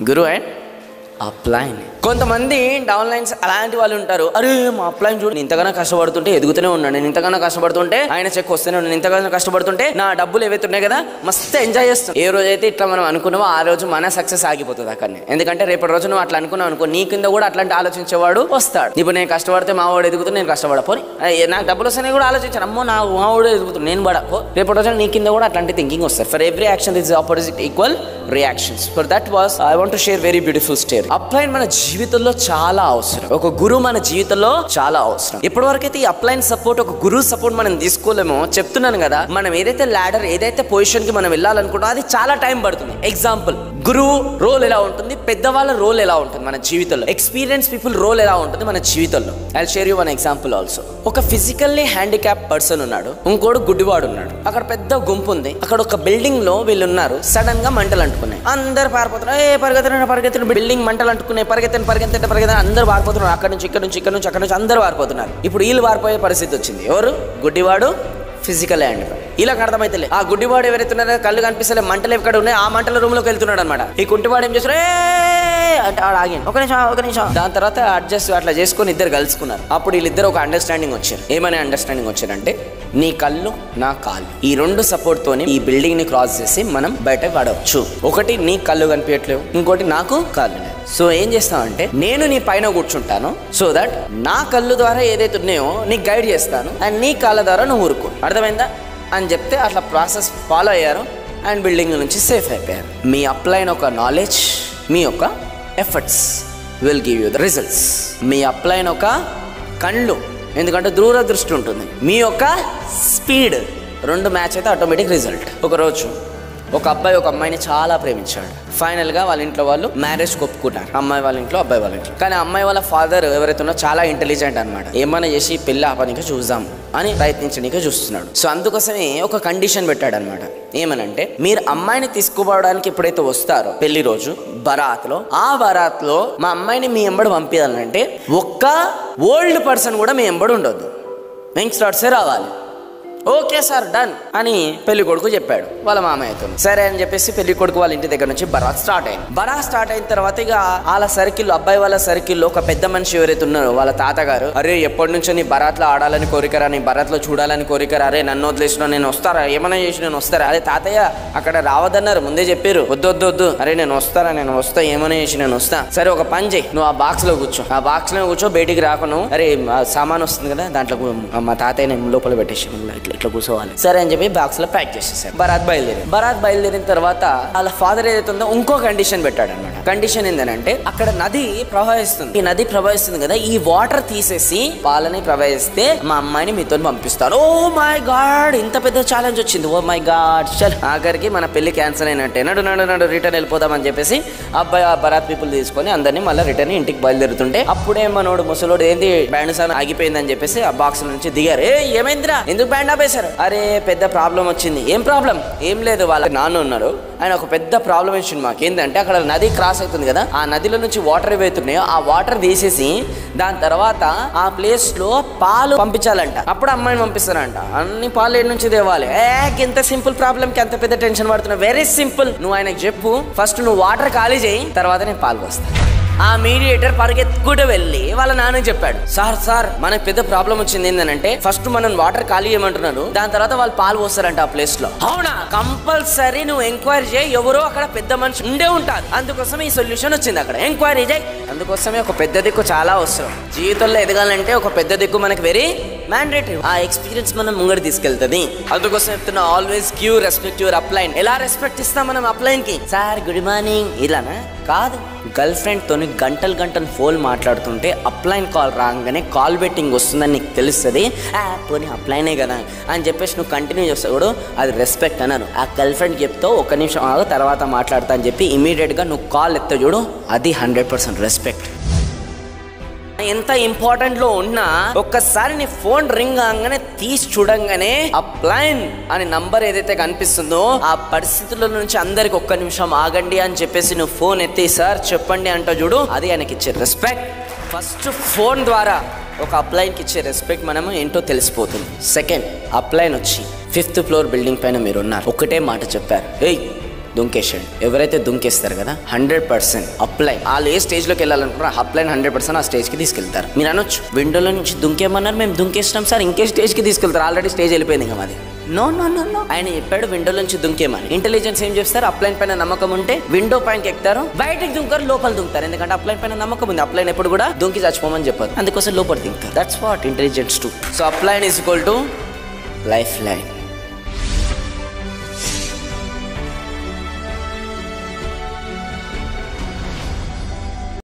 Guru and upline కొంతమంది downlines అలాంటి వాళ్ళు ఉంటారు అరే మా అప్లైన్ చూడు నేను ఇంతగానో కష్టపడుతుంటే ఎదుగుతూనే ఉన్నాను నేను ఇంతగానో కష్టపడుతుంటే ఆయన చెక్ వస్తూనే ఉన్నాను ఇంతగానో కష్టపడుతుంటే నా డబ్బులు ఏవైతే ఉన్నాయి కదా మస్తు ఎంజాయ్ చేస్తాం ఏ రోజైతే ఇట్లా మనం అనుకున్నామో ఆ రోజు మన సక్సెస్ ఆగిపోతుంది అక్కడనే ఎందుకంటే రేపటి రోజు నువ్వు అట్లా అనుకున్నావు అనుకో నీ కింద కూడా అట్లాంటి ఆలోచించేవాడు వస్తాడు ఇప్పుడు నేను కష్టపడితే మా వాడు ఎదుగుతూ నేను కష్టపడపోని నాకు డబ్బులు వస్తాయి కూడా ఆలోచించాను అమ్మో నా మా వాడు ఎదుగుతుంది నేను పడపో రేపటి రోజు నీ కింద కూడా అట్లాంటి థింకింగ్ వస్తారు for every action is opposite equal reactions for that was I want to share very beautiful story upline మన జీవితంలో చాలా అవసరం ఒక గురువు మన జీవితంలో చాలా అవసరం ఇప్పటివరకైతే ఈ అప్లైన్ సపోర్ట్ ఒక గురువు సపోర్ట్ మనం తీసుకోలేమో చెప్తున్నాను కదా మనం ఏదైతే ల్యాడర్ ఏదైతే పొజిషన్ కి మనం వెళ్ళాలనుకుంటామో అది చాలా టైం పడుతుంది ఎగ్జాంపుల్ గురువు రోల్ ఎలా ఉంటుంది పెద్దవాళ్ళ రోల్ ఎలా ఉంటుంది మన జీవితంలో ఎక్స్పీరియన్స్ పీపుల్ రోల్ ఎలా ఉంటుంది మన జీవితంలో I share you one example also ఒక ఫిజికల్లీ హ్యాండిక్యాప్ పర్సన్ ఉన్నాడు ఇంకోడు గుడ్డివాడు ఉన్నాడు అక్కడ పెద్ద గుంపు ఉంది అక్కడ ఒక బిల్డింగ్ లో వీళ్ళు ఉన్నారు సడన్ గా మంటలు అంటుకున్నాయి అందరు పారిపోతున్నారు ఏ పరిగెత్తిన పరిగెత్తిన బిల్డింగ్ మంటలు అంటుకున్నాయి పరిగెత్తని పరిగెత్తంటే పరిగెత్తని అందరు పారిపోతున్నారు అక్కడ నుంచి ఇక్కడ నుంచి ఇక్కడ నుంచి అక్కడ నుంచి అందరు పారిపోతున్నారు ఇప్పుడు వీళ్ళు పారిపోయే పరిస్థితి వచ్చింది ఎవరు గుడ్డివాడు ఫిజికల్ హ్యాండ్ ఇలా అర్థమైతే ఆ గుడ్డివాడు ఎవరైతే ఉన్నారో కళ్ళు కనిపిస్తలే మంటలు ఎక్కడ ఉన్నాయి ఆ మంటల రూమ్ లోకి వెళ్తున్నాడు అనమాట ఈ గుడ్డివాడు ఏం చేస్తాడు "ఏ!" అంటే ఆడ ఆగింది ఒక నిమిషం ఒక నిమిషం దాని తర్వాత అడ్జస్ట్ అట్లా చేసుకొని ఇద్దరు కలుసుకున్నారు అప్పుడు వీళ్ళిద్దరు ఒక అండర్స్టాండింగ్ వచ్చారు ఏమని అండర్స్టాండింగ్ వచ్చారంటే నీ కళ్ళు నా కాళ్ళు ఈ రెండు సపోర్ట్ తోని ఈ బిల్డింగ్ ని క్రాస్ చేసి మనం బయట పడవచ్చు ఒకటి నీ కళ్ళు కనిపించట్లేవు ఇంకోటి నాకు కాళ్ళు లేవు సో ఏం చేస్తామంటే నేను నీ పైన కూర్చుంటాను సో దట్ నా కళ్ళు ద్వారా ఏదైతే ఉన్నాయో నీకు గైడ్ చేస్తాను అండ్ నీ కాళ్ళ ద్వారా నువ్వు ఊరుకో అర్థమైందా అని చెప్తే అట్లా ప్రాసెస్ ఫాలో అయ్యారు అండ్ బిల్డింగ్ నుంచి సేఫ్ అయిపోయారు మీ అప్లైన్ ఒక నాలెడ్జ్ మీ యొక్క efforts will give you the results మీ అప్లైన్ ఒక కళ్ళు ఎందుకంటే దూరదృష్టి ఉంటుంది మీ యొక్క స్పీడ్ రెండు మ్యాచ్ అయితే ఆటోమేటిక్ రిజల్ట్ ఒకరోజు ఒక అబ్బాయి ఒక అమ్మాయిని చాలా ప్రేమించాడు ఫైనల్గా వాళ్ళ ఇంట్లో వాళ్ళు మ్యారేజ్ ఒప్పుకున్నారు అమ్మాయి వాళ్ళ ఇంట్లో అబ్బాయి వాళ్ళ ఇంట్లో కానీ అమ్మాయి వాళ్ళ ఫాదర్ ఎవరైతే ఉన్నారో చాలా ఇంటెలిజెంట్ అనమాట ఏమైనా చేసి పెళ్ళి ఆపనిక చూద్దాం అని ప్రయత్నించడానికి చూస్తున్నాడు సో అందుకోసమే ఒక కండిషన్ పెట్టాడు అనమాట ఏమనంటే మీరు అమ్మాయిని తీసుకుపోవడానికి ఎప్పుడైతే వస్తారో పెళ్లి రోజు బరాత్ లో ఆ బరాత్ లో మా అమ్మాయిని మీ ఎంబడి పంపించాలంటే ఒక్క ఓల్డ్ పర్సన్ కూడా మీ ఎంబడి ఉండొద్దు యంగ్స్టర్సే రావాలి ఓకే సార్ డన్ అని పెళ్లి కొడుకు చెప్పాడు వాళ్ళ మామయ్యతో సరే అని చెప్పేసి పెళ్లి కొడుకు వాళ్ళ ఇంటి దగ్గర నుంచి బరాత్ స్టార్ట్ అయింది బరాత్ స్టార్ట్ అయిన తర్వాత ఇక వాళ్ళ సర్కిల్ అబ్బాయి వాళ్ళ సర్కిల్లో ఒక పెద్ద మనిషి ఎవరైతే ఉన్నారో వాళ్ళ తాతగారు అరే ఎప్పటి నుంచో నీ బరాత్లో ఆడాలని కోరికరా నీ బరాత్లో చూడాలని కోరికరా అరే నన్ను వదిలేసిన నేను వస్తారా ఏమైనా చేసి నేను వస్తారా అరే తాతయ్య అక్కడ రావద్దన్నారు ముందే చెప్పారు వద్దు వద్దు వద్దు అరే నేను వస్తారా నేను వస్తా ఏమైనా చేసి నేను వస్తా సరే ఒక పని చేయి నువ్వు ఆ బాక్స్ లో కూర్చో ఆ బాక్స్ లో కూర్చో బయటికి రాకను అరే ఆ సామాన్ వస్తుంది కదా దాంట్లో కు- మా తాతయ్య నేను లోపల పెట్టేసి మళ్ళీ ఇట్లా ఇట్లా కూర్చోవాలి సరే అని చెప్పి బాక్స్ లో ప్యాక్ చేసేసారు బరాత్ బయలుదేరి బరాత్ బయలుదేరిన తర్వాత వాళ్ళ ఫాదర్ ఏదైతే ఉందో ఇంకో కండిషన్ పెట్టాడు అనమాట కండిషన్ ఏంటంటే అక్కడ నది ప్రవహిస్తుంది ఈ నది ప్రవహిస్తుంది కదా ఈ వాటర్ తీసేసి పాలని ప్రవహిస్తే మా అమ్మాయిని మీతో పంపిస్తారు ఓ మై గాడ్ ఇంత పెద్ద ఛాలెంజ్ వచ్చింది ఓ మై గాడ్ చల్ ఆఖరికి మన పెళ్లి క్యాన్సిల్ అయినట్టే నడు నడు నడు రిటర్న్ వెళ్ళిపోదామని చెప్పేసి అబ్బాయి ఆ బరాత్ పీపుల్ తీసుకొని అందరినీ మళ్ళీ రిటర్న్ ఇంటికి బయలుదేరుతుంటే అప్పుడే మనోడు ముసలోడు ఏంది బ్యాండ్ సార్ ఆగిపోయిందని చెప్పేసి ఆ బాక్స్ నుంచి దిగారు ఏ ఏమైందిరా ఎందుకు బ్యాండ్ ఆపేశారు అరే పెద్ద ప్రాబ్లం వచ్చింది ఏం ప్రాబ్లం ఏం లేదు వాళ్ళ నాన్న ఉన్నాడు ఆయన ఒక పెద్ద ప్రాబ్లం ఇచ్చింది మాకు ఏంటంటే అక్కడ నది క్రాస్ అవుతుంది కదా ఆ నదిలో నుంచి వాటర్ ఏవైతున్నాయో ఆ వాటర్ తీసేసి దాని తర్వాత ఆ ప్లేస్ లో పాలు పంపించాలంట అప్పుడు అమ్మాయిని పంపిస్తారంట అన్ని పాలు ఏడు నుంచి తేవాలి ఏ ఎంత సింపుల్ ప్రాబ్లం కి ఎంత పెద్ద టెన్షన్ పడుతున్నావు వెరీ సింపుల్ నువ్వు ఆయనకు చెప్పు ఫస్ట్ నువ్వు వాటర్ ఖాళీ చేయి తర్వాత నేను పాలు పోస్తాను ఆ మీడియేటర్ పరిగెత్తుకుంటూ వెళ్ళి వాళ్ళ నాన్న చెప్పాడు సార్ సార్ మనకు పెద్ద ప్రాబ్లం వచ్చింది ఏంటంటే ఫస్ట్ మనం వాటర్ ఖాళీ చేయమంటున్నారు దాని తర్వాత వాళ్ళు పాలు పోస్తారంట ఆ ప్లేస్ లో అవునా కంపల్సరీ నువ్వు ఎంక్వైరీ చేయి ఎవరో అక్కడ పెద్ద మనిషి ఉండే ఉంటారు అందుకోసం ఈ సొల్యూషన్ వచ్చింది అక్కడ ఎంక్వైరీ చేయి అందుకోసమే ఒక పెద్ద దిక్కు చాలా అవసరం జీవితంలో ఎదగాలంటే ఒక పెద్ద దిక్కు మనకి వెరీ మ్యాండేటరీ ఆ ఎక్స్పీరియన్స్ మనం ముంగడి తీసుకెళ్తుంది అందుకోసం చెప్తున్నా always give respect your upline ఎలా రెస్పెక్ట్ ఇస్తాం మనం అప్లైన్ కి సార్ గుడ్ మార్నింగ్ ఇలానా కాదు గర్ల్ ఫ్రెండ్ తోని గంటలు గంటలు ఫోన్ మాట్లాడుతుంటే అప్లైన్ కాల్ రాగానే కాల్ బెట్టింగ్ వస్తుందని నీకు తెలుస్తుంది "ఆ, పోనీ అప్లైనే కదా అని చెప్పేసి నువ్వు కంటిన్యూ చేస్తావు కూడా అది రెస్పెక్ట్ అన్నారు ఆ గర్ల్ ఫ్రెండ్ చెప్తావు ఒక నిమిషం ఆగు తర్వాత మాట్లాడతా అని చెప్పి ఇమీడియట్గా నువ్వు కాల్ ఎత్తావు చూడు అది హండ్రెడ్ పర్సెంట్ రెస్పెక్ట్ ఎంత ఇంపార్టెంట్ లో ఉన్నా ఒక్కసారి నీ ఫోన్ రింగ్ కాగానే తీసి చూడంగానే అప్లైన్ అని నంబర్ ఏదైతే కనిపిస్తుందో ఆ పరిస్థితుల నుంచి అందరికి ఒక్క నిమిషం ఆగండి అని చెప్పేసి నువ్వు ఫోన్ ఎత్తి సార్ చెప్పండి అంటో చూడు అది ఆయనకి ఇచ్చే రెస్పెక్ట్ ఫస్ట్ ఫోన్ ద్వారా ఒక అప్లైన్కి ఇచ్చే రెస్పెక్ట్ మనము ఏంటో తెలిసిపోతుంది సెకండ్ అప్లైన్ వచ్చి ఫిఫ్త్ ఫ్లోర్ బిల్డింగ్ పైన మీరు ఉన్నారు ఒకటే మాట చెప్పారు ఏయ్ దుంకేసాడు ఎవరైతే దుంకేస్తారు కదా హండ్రెడ్ పర్సెంట్ అప్లైన్ వాళ్ళు ఏ స్టేజ్ లోకి వెళ్ళాలనుకున్నారో అప్లైన్ హండ్రెడ్ పర్సెంట్ ఆ స్టేజ్ కి తీసుకెళ్తారు మీరు అనొచ్చు విండోలో నుంచి దుంకేమన్నారు మేము దుంకేసినాం సార్ ఇంకే స్టేజ్ కి తీసుకెళ్తారు ఆల్రెడీ స్టేజ్ వెళ్ళిపోయింది ఇంకా మాది నో నో నో నో ఆయన చెప్పాడు విండో నుంచి దుంకేమని ఇంటెలిజెన్స్ ఏం చేస్తారు అప్లైన్ పైన నమ్మకం ఉంటే విండో పైనకి ఎక్కుతారు బయటకి దుంకారు లోపల దుంకుతారు ఎందుకంటే అప్లైన్ పైన నమ్మకం ఉంది అప్లైన్ ఎప్పుడు కూడా దుంకి చచ్చిపోమని చెప్పారు అందుకోసం లోపల దింకారు that's what intelligence to so upline is equal to life line